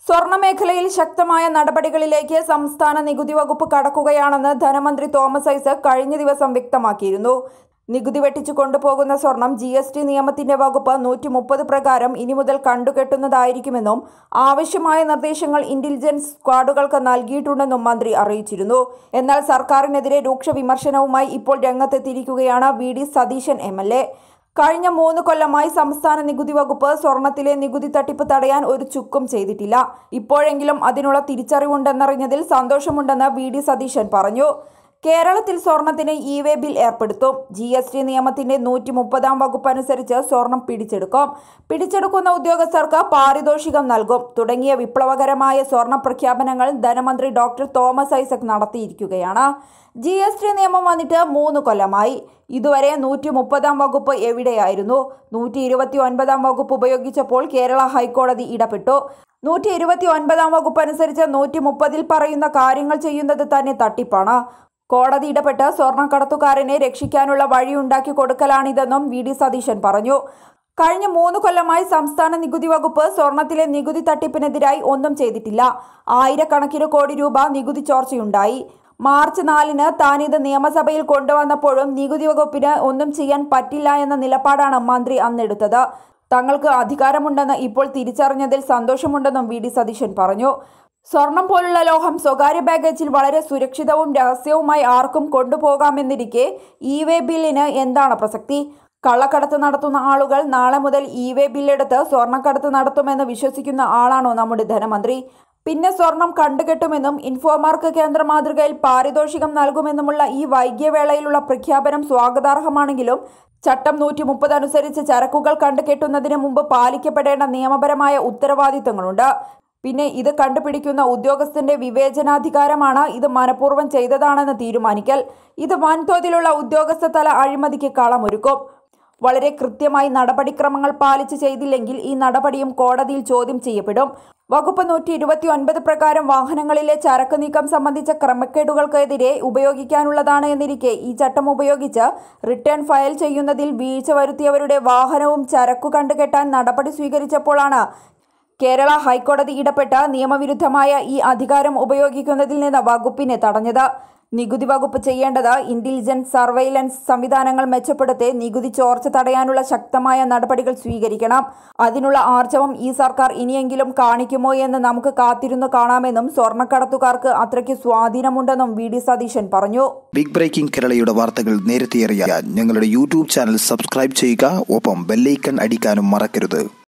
സ്വർണ്ണമേഖലയിൽ ശക്തമായ നടപടികളിലേക്ക് സംസ്ഥാന നികുതി വകുപ്പ് കടക്കുകയാണെന്ന് ധനമന്ത്രി തോമസ് ഐസക് കഴിഞ്ഞ ദിവസം വ്യക്തമാക്കിയിരുന്നു നികുതി വെട്ടിച്ചു കൊണ്ടുപോകുന്ന സ്വർണം ജി എസ് ടി നിയമത്തിന്റെ വകുപ്പ് നൂറ്റി മുപ്പത് പ്രകാരം ഇനി മുതൽ കണ്ടുകെട്ടുന്നതായിരിക്കുമെന്നും ആവശ്യമായ നിർദ്ദേശങ്ങൾ ഇന്റലിജൻസ് സ്ക്വാഡുകൾക്ക് നൽകിയിട്ടുണ്ടെന്നും മന്ത്രി അറിയിച്ചിരുന്നു എന്നാൽ സർക്കാരിനെതിരെ രൂക്ഷ വിമർശനവുമായി ഇപ്പോൾ രംഗത്തെത്തിയിരിക്കുകയാണ് V D Satheesan M L A കഴിഞ്ഞ മൂന്ന് കൊല്ലമായി സംസ്ഥാന നികുതി വകുപ്പ് സ്വർണത്തിലെ നികുതി തട്ടിപ്പ് തടയാൻ ഒരു ചുക്കും ചെയ്തിട്ടില്ല ഇപ്പോഴെങ്കിലും അതിനുള്ള തിരിച്ചറിവുണ്ടെന്നറിഞ്ഞതിൽ സന്തോഷമുണ്ടെന്ന് വി ഡി സതീശൻ പറഞ്ഞു കേരളത്തിൽ സ്വർണത്തിന് ഇ വേ ബിൽ ഏർപ്പെടുത്തും ജി എസ് ടി നിയമത്തിന്റെ നൂറ്റി മുപ്പതാം വകുപ്പ് അനുസരിച്ച് സ്വർണം പിടിച്ചെടുക്കും പിടിച്ചെടുക്കുന്ന ഉദ്യോഗസ്ഥർക്ക് പാരിതോഷികം നൽകും തുടങ്ങിയ വിപ്ലവകരമായ സ്വർണ്ണ പ്രഖ്യാപനങ്ങൾ ധനമന്ത്രി ഡോക്ടർ തോമസ് ഐസക് നടത്തിയിരിക്കുകയാണ് ജി എസ് ടി നിയമം വന്നിട്ട് മൂന്ന് കൊല്ലമായി ഇതുവരെ നൂറ്റി മുപ്പതാം വകുപ്പ് എവിടെയായിരുന്നു നൂറ്റി ഇരുപത്തി ഒൻപതാം വകുപ്പ് ഉപയോഗിച്ചപ്പോൾ കേരള ഹൈക്കോടതി ഇടപെട്ടു നൂറ്റി ഇരുപത്തി ഒൻപതാം വകുപ്പ് അനുസരിച്ച് നൂറ്റി മുപ്പതിൽ പറയുന്ന കാര്യങ്ങൾ ചെയ്യുന്നത് തന്നെ തട്ടിപ്പാണ് കോടതി ഇടപെട്ട് സ്വർണ്ണക്കടത്തുകാരനെ രക്ഷിക്കാനുള്ള വഴിയുണ്ടാക്കി കൊടുക്കലാണിതെന്നും വി ഡി സതീശൻ പറഞ്ഞു കഴിഞ്ഞ മൂന്ന് കൊല്ലമായി സംസ്ഥാന നികുതി വകുപ്പ് സ്വർണത്തിലെ നികുതി തട്ടിപ്പിനെതിരായി ഒന്നും ചെയ്തിട്ടില്ല ആയിരക്കണക്കിന് കോടി രൂപ നികുതി ചോർച്ചയുണ്ടായി മാർച്ച് നാലിന് താനിത് നിയമസഭയിൽ കൊണ്ടുവന്നപ്പോഴും നികുതി വകുപ്പിന് ഒന്നും ചെയ്യാൻ പറ്റില്ല എന്ന നിലപാടാണ് മന്ത്രി അന്നെടുത്തത് തങ്ങൾക്ക് അധികാരമുണ്ടെന്ന് ഇപ്പോൾ തിരിച്ചറിഞ്ഞതിൽ സന്തോഷമുണ്ടെന്നും വി ഡി സതീശൻ പറഞ്ഞു സ്വർണം പോലുള്ള ലോഹം സ്വകാര്യ ബാഗേജിൽ വളരെ സുരക്ഷിതവും രഹസ്യവുമായി ആർക്കും കൊണ്ടുപോകാമെന്നിരിക്കെ ഇ വേ ബില്ലിന് എന്താണ് പ്രസക്തി കള്ളക്കടത്ത് നടത്തുന്ന ആളുകൾ നാളെ മുതൽ ഇ വേ ബില്ലെടുത്ത് സ്വർണ്ണക്കടത്ത് നടത്തുമെന്ന് വിശ്വസിക്കുന്ന ആളാണോ നമ്മുടെ ധനമന്ത്രി പിന്നെ സ്വർണം കണ്ടുകെട്ടുമെന്നും ഇൻഫോമാർക്ക് കേന്ദ്ര മാതൃകയിൽ പാരിതോഷികം നൽകുമെന്നുമുള്ള ഈ വൈകിയവേളയിലുള്ള പ്രഖ്യാപനം സ്വാഗതാർഹമാണെങ്കിലും ചട്ടം നൂറ്റി മുപ്പത് അനുസരിച്ച് ചരക്കുകൾ കണ്ടുകെട്ടുന്നതിന് മുമ്പ് പാലിക്കപ്പെടേണ്ട നിയമപരമായ ഉത്തരവാദിത്തങ്ങളുണ്ട് പിന്നെ ഇത് കണ്ടുപിടിക്കുന്ന ഉദ്യോഗസ്ഥന്റെ വിവേചനാധികാരമാണ് ഇത് മനഃപൂർവ്വം ചെയ്തതാണെന്ന് തീരുമാനിക്കൽ ഇത് വൻതോതിലുള്ള ഉദ്യോഗസ്ഥ തല അഴിമതിക്ക് കളമൊരുക്കും വളരെ കൃത്യമായി നടപടിക്രമങ്ങൾ പാലിച്ച് ചെയ്തില്ലെങ്കിൽ ഈ നടപടിയും കോടതിയിൽ ചോദ്യം ചെയ്യപ്പെടും വകുപ്പ് നൂറ്റി ഇരുപത്തി ഒൻപത് പ്രകാരം വാഹനങ്ങളിലെ ചരക്ക് നീക്കം സംബന്ധിച്ച ക്രമക്കേടുകൾക്കെതിരെ ഉപയോഗിക്കാനുള്ളതാണ് എന്നിരിക്കെ ഈ ചട്ടം ഉപയോഗിച്ച് റിട്ടേൺ ഫയൽ ചെയ്യുന്നതിൽ വീഴ്ച വരുത്തിയവരുടെ വാഹനവും ചരക്കു കണ്ടുകെട്ടാൻ നടപടി സ്വീകരിച്ചപ്പോഴാണ് കേരള ഹൈക്കോടതി ഇടപെട്ട നിയമവിരുദ്ധമായ ഈ അധികാരം ഉപയോഗിക്കുന്നതിൽ നിന്ന് വകുപ്പിനെ തടഞ്ഞത് നികുതി വകുപ്പ് ചെയ്യേണ്ടത് ഇന്റലിജൻസ് സർവൈലൻസ് സംവിധാനങ്ങൾ മെച്ചപ്പെടുത്തി നികുതി ചോർച്ച തടയാനുള്ള ശക്തമായ നടപടികൾ സ്വീകരിക്കണം അതിനുള്ള ആർജവം ഈ സർക്കാർ ഇനിയെങ്കിലും കാണിക്കുമോ എന്ന് നമുക്ക് കാത്തിരുന്ന് കാണാമെന്നും സ്വർണ്ണക്കടത്തുകാർക്ക് അത്രയ്ക്ക് സ്വാധീനമുണ്ടെന്നും വി ഡി സതീശൻ പറഞ്ഞു ബിഗ് ബ്രേക്കിംഗ് കേരളയുടെ വാർത്തകൾ നേരത്തെ അറിയാൻ ഞങ്ങളുടെ യൂട്യൂബ് ചാനൽ സബ്സ്ക്രൈബ് ചെയ്യുക ഒപ്പം ബെല്ലൈക്കൺ അടിക്കാനും മറക്കരുത്